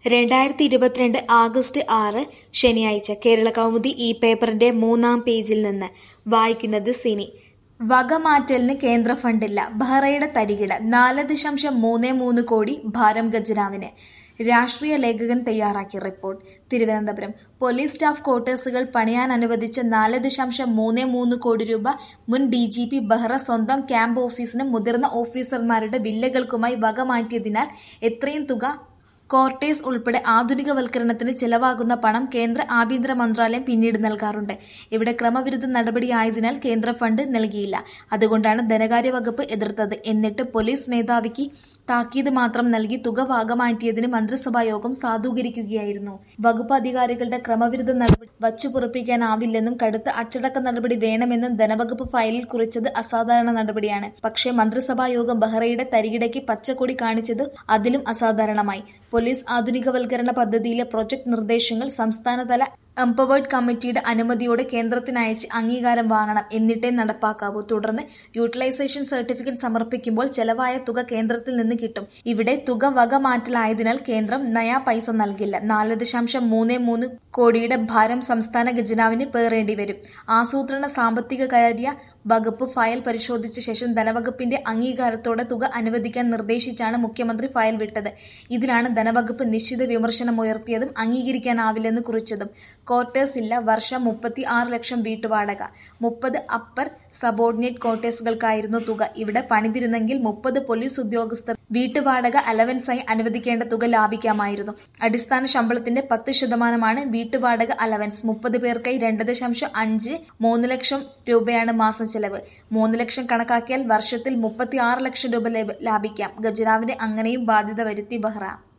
രണ്ടായിരത്തി ഇരുപത്തിരണ്ട് ആഗസ്റ്റ് ആറ് ശനിയാഴ്ച കേരള കൗമുദി ഈ പേപ്പറിന്റെ മൂന്നാം പേജിൽ നിന്ന് വായിക്കുന്നത് സിനി വകമാറ്റലിന് കേന്ദ്ര ഫണ്ടില്ല ബഹ്റയുടെ തരികിട നാല് ദശാംശം മൂന്ന് മൂന്ന് കോടി ഭാരം ഖജനാവിന് രാഷ്ട്രീയ ലേഖകൻ തയ്യാറാക്കിയ റിപ്പോർട്ട് തിരുവനന്തപുരം പോലീസ് സ്റ്റാഫ് ക്വാർട്ടേഴ്സുകൾ പണിയാൻ അനുവദിച്ച നാല് ദശാംശം മൂന്ന് മൂന്ന് കോടി രൂപ മുൻ ഡി ജി പി ബെഹ്റ സ്വന്തം ക്യാമ്പ് ഓഫീസിനും മുതിർന്ന ഓഫീസർമാരുടെ വില്ലകൾക്കുമായി വകമാറ്റിയതിനാൽ എത്രയും തുക ക്വാർട്ടേഴ്സ് ഉൾപ്പെടെ ആധുനികവൽക്കരണത്തിന് ചെലവാകുന്ന പണം കേന്ദ്ര ആഭ്യന്തര മന്ത്രാലയം പിന്നീട് നൽകാറുണ്ട് ഇവിടെ ക്രമവിരുദ്ധ നടപടിയായതിനാൽ കേന്ദ്ര ഫണ്ട് നൽകിയില്ല അതുകൊണ്ടാണ് ധനകാര്യ വകുപ്പ് എതിർത്തത് എന്നിട്ട് പോലീസ് മേധാവിക്ക് താക്കീത് മാത്രം നൽകി തുക ഭാഗമാറ്റിയതിന് മന്ത്രിസഭാ യോഗം സാധൂകരിക്കുകയായിരുന്നു വകുപ്പ് അധികാരികളുടെ ക്രമവിരുദ്ധ നടപടി വച്ചുപുറപ്പിക്കാനാവില്ലെന്നും കടുത്ത അച്ചടക്ക നടപടി വേണമെന്നും ധനവകുപ്പ് ഫയലിൽ കുറിച്ചത് അസാധാരണ നടപടിയാണ് പക്ഷേ മന്ത്രിസഭാ യോഗം ബഹ്റയുടെ തരികിടയ്ക്ക് പച്ചക്കൊടി കാണിച്ചത് അതിലും അസാധാരണമായി പോലീസ് ആധുനികവൽക്കരണ പദ്ധതിയിലെ പ്രൊജക്ട് നിർദ്ദേശങ്ങൾ സംസ്ഥാനതല എംപവേർഡ് കമ്മിറ്റിയുടെ അനുമതിയോടെ കേന്ദ്രത്തിനയച്ച് അംഗീകാരം വാങ്ങണം എന്നിട്ടേ നടപ്പാക്കാവൂ തുടർന്ന് യൂട്ടിലൈസേഷൻ സർട്ടിഫിക്കറ്റ് സമർപ്പിക്കുമ്പോൾ ചെലവായ തുക കേന്ദ്രത്തിൽ നിന്ന് കിട്ടും ഇവിടെ തുക വക മാറ്റലായതിനാൽ കേന്ദ്രം നയാ പൈസ നൽകില്ല നാല് ദശാംശം മൂന്ന് മൂന്ന് കോടിയുടെ ഭാരം സംസ്ഥാന ഖജനാവിന് പേറേണ്ടി വരും ആസൂത്രണ സാമ്പത്തിക കാര്യ വകുപ്പ് ഫയൽ പരിശോധിച്ച ശേഷം ധനവകുപ്പിന്റെ അംഗീകാരത്തോടെ തുക അനുവദിക്കാൻ നിർദ്ദേശിച്ചാണ് മുഖ്യമന്ത്രി ഫയൽ വിട്ടത് ഇതിലാണ് ധനവകുപ്പ് നിശ്ചിത വിമർശനമുയർത്തിയതും അംഗീകരിക്കാനാവില്ലെന്ന് കുറിച്ചതും ക്വാർട്ടേഴ്സ് ഇല്ല വർഷം മുപ്പത്തി ആറ് ലക്ഷം വീട്ടുവാടക മുപ്പത് അപ്പർ സബോർഡിനേറ്റ് ക്വാർട്ടേഴ്സുകൾക്കായിരുന്നു തുക ഇവിടെ പണിതിരുന്നെങ്കിൽ മുപ്പത് പോലീസ് ഉദ്യോഗസ്ഥർ വീട്ടുവാടക അലവൻസായി അനുവദിക്കേണ്ട തുക ലാഭിക്കാമായിരുന്നു അടിസ്ഥാന ശമ്പളത്തിന്റെ പത്ത് ശതമാനമാണ് വീട്ടുവാടക അലവൻസ് മുപ്പത് പേർക്കായി രണ്ട് ദശാംശം അഞ്ച് മൂന്ന് ലക്ഷം രൂപയാണ് മാസം ചെലവ് മൂന്ന് ലക്ഷം കണക്കാക്കിയാൽ വർഷത്തിൽ മുപ്പത്തി ആറ് ലക്ഷം രൂപ ലാഭിക്കാം ഖജനാവിന് അങ്ങനെയും ബാധ്യത വരുത്തി ബഹ്റ